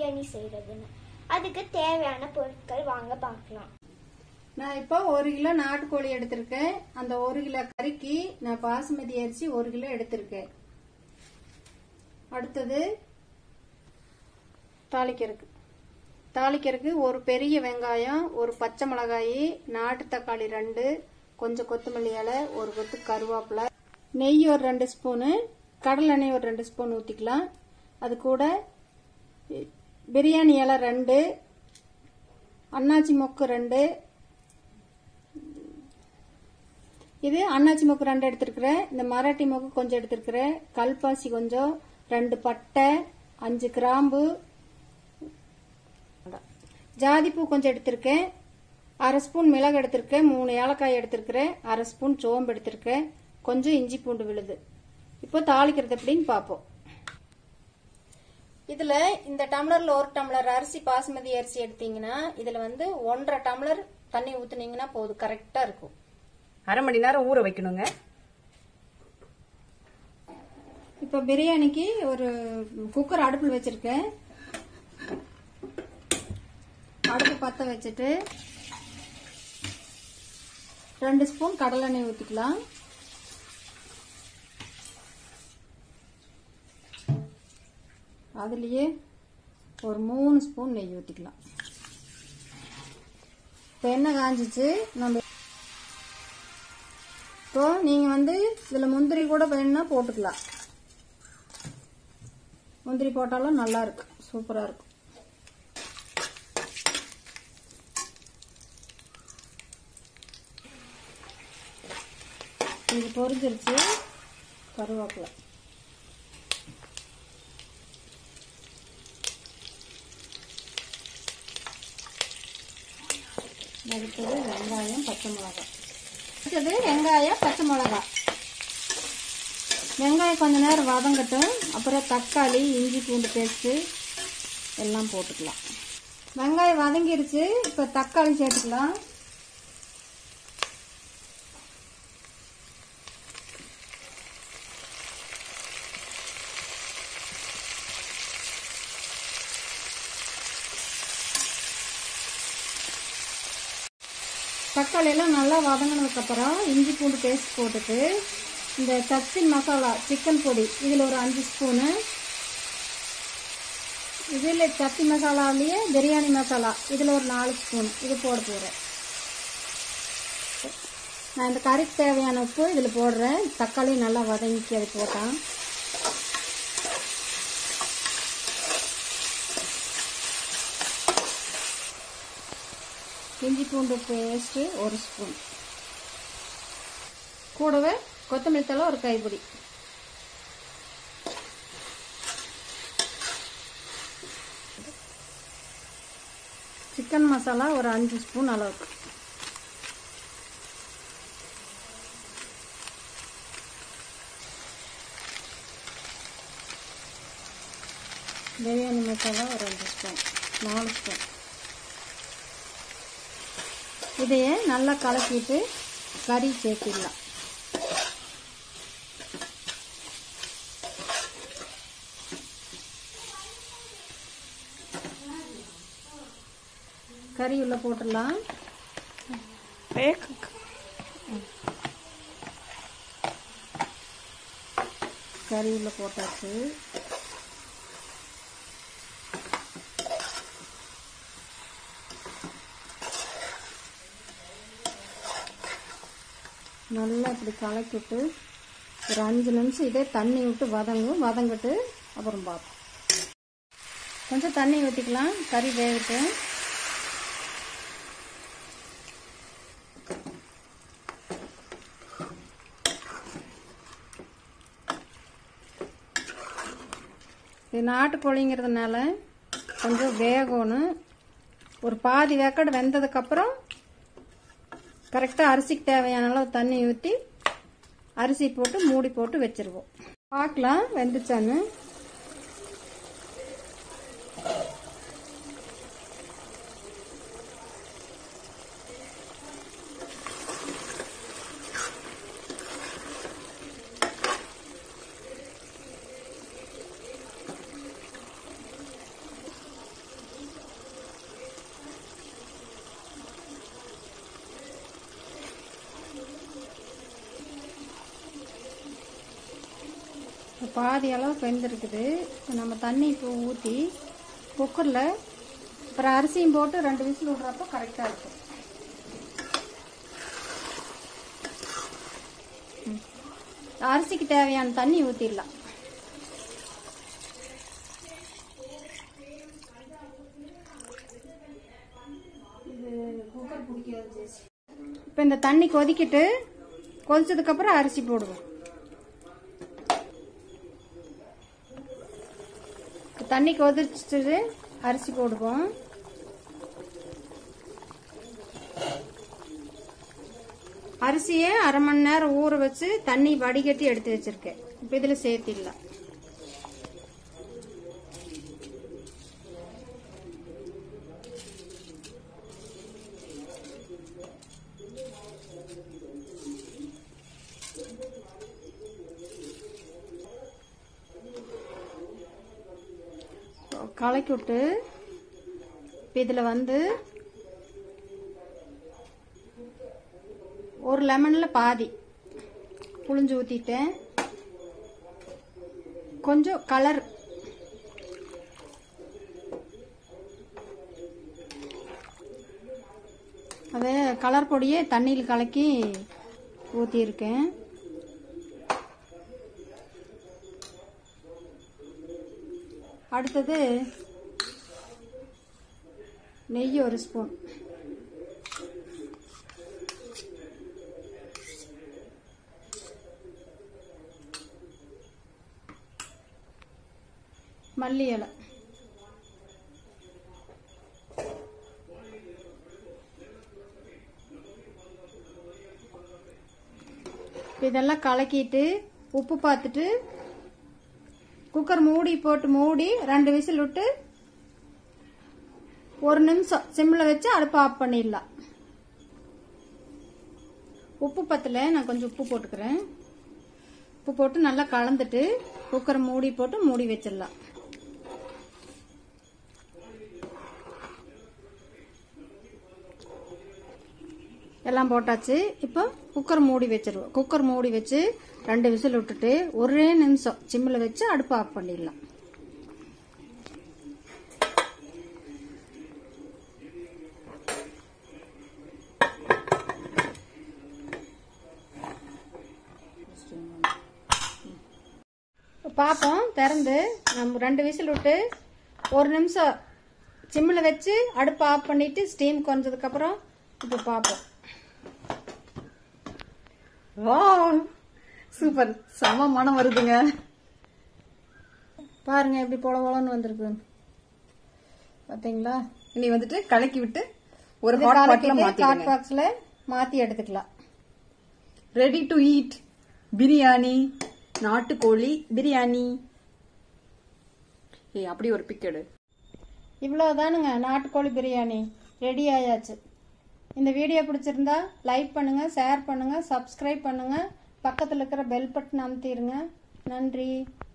பிரியாணி செய்யறதுன்னு அதுக்கு தேவையான பொருட்கள் வாங்க பார்க்கலாம் நான் இப்போ ஒரு கிலோ நாட்டுக்கோழி எடுத்திருக்கேன் அந்த ஒரு கிலோ கறிக்கு நான் பாசுமதி அரிசி ஒரு கிலோ எடுத்திருக்கேன் அடுத்தது தாளிக்கிறதுக்கு தாளிக்கிறதுக்கு ஒரு பெரிய வெங்காயம் ஒரு பச்சை மிளகாய் நாட்டு தக்காளி ரெண்டு கொஞ்சம் கொத்தமல்லி இலை ஒரு கொத்து கருவேப்பிலை நெய் ஒரு ரெண்டு ஸ்பூனு கடலெண்ணெய் ஒரு ரெண்டு ஸ்பூன் ஊற்றிக்கலாம் அது கூட பிரியாணி இலை ரெண்டு அன்னாச்சி மொக்கு ரெண்டு இது அன்னாச்சி மொக்கு ரெண்டு எடுத்திருக்கிறேன் இந்த மராட்டி மொக்கு கொஞ்சம் எடுத்திருக்கிறேன் கல்பாசி கொஞ்சம் ரெண்டு பட்டை அஞ்சு கிராம்பு ஜாதிப்பூ கொஞ்சம் எடுத்திருக்கேன் அரை ஸ்பூன் மிளகு எடுத்திருக்கேன் மூணு ஏலக்காய் எடுத்திருக்கிறேன் அரை ஸ்பூன் சோம்பு எடுத்திருக்கேன் கொஞ்சம் இஞ்சி பூண்டு விழுது இப்போ தாளிக்கிறது எப்படின்னு பார்ப்போம் இதுல இந்த டம்ளர்ல ஒரு டம்ளர் அரிசி பாசுமதி அரிசி எடுத்தீங்கன்னா இதுல வந்து ஒன்றரை டம்ளர் தண்ணி ஊத்துனீங்கன்னா போதும் கரெக்டா இருக்கும் அரை மணி நேரம் ஊற வைக்கணுங்க இப்போ பிரியாணிக்கு ஒரு குக்கர் அடுப்பில் வச்சிருக்கேன் அடுப்பு பற்ற வச்சுட்டு ரெண்டு ஸ்பூன் கடலெண்ணெய் ஊற்றிக்கலாம் அதுலேயே ஒரு மூணு ஸ்பூன் நெய் ஊற்றிக்கலாம் இப்போ எண்ணெய் காஞ்சிச்சு நம்ம இப்போ நீங்கள் வந்து இதில் முந்திரி கூட வேணும்னா போட்டுக்கலாம் முந்திரி போட்டாலும் நல்லா இருக்கும் சூப்பராக இருக்கும் இது பொரிஞ்சிருச்சு கருவேப்பிலை அடுத்தது வெங்காயம் பச்சை மிளகாய் அடுத்தது வெங்காயம் பச்சை மிளகாய் வெங்காயம் கொஞ்ச நேரம் வதங்கட்டும் அப்புறம் தக்காளி இஞ்சி பூண்டு பேஸ்ட்டு எல்லாம் போட்டுக்கலாம் வெங்காயம் வதங்கிருச்சு இப்போ தக்காளி சேர்த்துக்கலாம் தக்காளி எல்லாம் நல்லா வதங்கினதுக்கப்புறம் இஞ்சி பூண்டு பேஸ்ட் போட்டுட்டு இந்த சச்சின் மசாலா சிக்கன் பொடி இதில் ஒரு அஞ்சு ஸ்பூனு இதில் சத்தி மசாலாவிலேயே பிரியாணி மசாலா இதில் ஒரு நாலு ஸ்பூன் இது போட போகிறேன் நான் இந்த கறிக்கு தேவையான உப்பு இதில் போடுறேன் தக்காளி நல்லா வதங்கி அது போட்டான் இஞ்சி பூண்டு பேஸ்ட்டு ஒரு ஸ்பூன் கூடவே கொத்தமல்லி தலை ஒரு கைப்பிடி சிக்கன் மசாலா ஒரு அஞ்சு ஸ்பூன் அளவுக்கு பிரியாணி மசாலா ஒரு அஞ்சு ஸ்பூன் நாலு ஸ்பூன் இதையே நல்லா கலக்கிட்டு கறி சேர்த்திடலாம் கறி உள்ள போட்டுடலாம் கறி உள்ள போட்டாச்சு நல்லா இப்படி கலக்கிட்டு ஒரு அஞ்சு நிமிஷம் இதே தண்ணி விட்டு வதங்கும் வதங்கிட்டு அப்புறம் பார்ப்போம் கொஞ்சம் தண்ணி ஊற்றிக்கலாம் கறி வேகட்டும் இது நாட்டுக்கோழிங்கிறதுனால கொஞ்சம் வேகணும் ஒரு பாதி வேக்காடு வெந்ததுக்கப்புறம் கரெக்டாக அரிசிக்கு தேவையான அளவு தண்ணி ஊற்றி அரிசி போட்டு மூடி போட்டு வச்சிருவோம் பார்க்கலாம் வெந்துச்சான்னு பாதி அளவுக்கு வெந்திருக்குது இப்போ நம்ம தண்ணி இப்போ ஊற்றி குக்கரில் அப்புறம் அரிசியும் போட்டு ரெண்டு விசில் விடுறப்போ கரெக்டாக இருக்கும் ம். அரிசிக்கு தேவையான தண்ணி ஊற்றிடலாம் இப்போ இந்த தண்ணி கொதிக்கிட்டு கொதிச்சதுக்கப்புறம் அரிசி போடுவோம் தண்ணி கொதிச்சுட்டு அரிசி போடுவோம் அரிசியை அரை மணி நேரம் ஊற வச்சு தண்ணி வடிகட்டி எடுத்து வச்சிருக்கேன் இப்போ இதில் சேர்த்திடலாம் கலக்கி விட்டு இப்போ இதில் வந்து ஒரு லெமனில் பாதி புளிஞ்சு ஊற்றிட்டேன் கொஞ்சம் கலர் அதே கலர் பொடியே தண்ணியில் கலக்கி ஊற்றியிருக்கேன் அடுத்தது நெய் ஒரு ஸ்பூன் மல்லி இலை இதெல்லாம் கலக்கிட்டு உப்பு பார்த்துட்டு குக்கர் மூடி போட்டு மூடி ரெண்டு விசில் விட்டு ஒரு நிமிஷம் சிம்மில் வச்சு அடுப்பு ஆஃப் பண்ணிடலாம் உப்பு பத்தில் நான் கொஞ்சம் உப்பு போட்டுக்கிறேன் உப்பு போட்டு நல்லா கலந்துட்டு குக்கரை மூடி போட்டு மூடி வச்சிடலாம் எல்லாம் போட்டாச்சு இப்போ குக்கர் மூடி வச்சிருவோம் குக்கர் மூடி வச்சு ரெண்டு விசில் விட்டுட்டு ஒரே நிமிஷம் சிம்மில் வச்சு அடுப்பு ஆஃப் பண்ணிடலாம் பார்ப்போம் திறந்து நம்ம ரெண்டு விசில் விட்டு ஒரு நிமிஷம் சிம்மில் வச்சு அடுப்பு ஆஃப் பண்ணிட்டு ஸ்டீம் குறைஞ்சதுக்கப்புறம் இப்போ பார்ப்போம் வாவ் சூப்பர் செம மனம் வருதுங்க பாருங்க எப்படி பொல பொலன்னு வந்திருக்கு பார்த்தீங்களா இனி வந்துட்டு கலக்கி விட்டு ஒரு இது ஹாட் பாட்ல கலக்கிட்டு ஹாட் மாத்திடுங்க பாக்ஸ்ல மாத்தி எடுத்துக்கலாம் ரெடி டு ஈட் பிரியாணி நாட்டுக்கோழி பிரியாணி ஏய் அப்படி ஒரு பிக் எடு இவ்வளவுதானுங்க நாட்டுக்கோழி பிரியாணி ரெடி ஆயாச்சு இந்த வீடியோ பிடிச்சிருந்தா லைக் பண்ணுங்க ஷேர் பண்ணுங்க சப்ஸ்கிரைப் பண்ணுங்க பக்கத்தில் இருக்கிற பெல் பட்டன் அமுத்திடுங்க நன்றி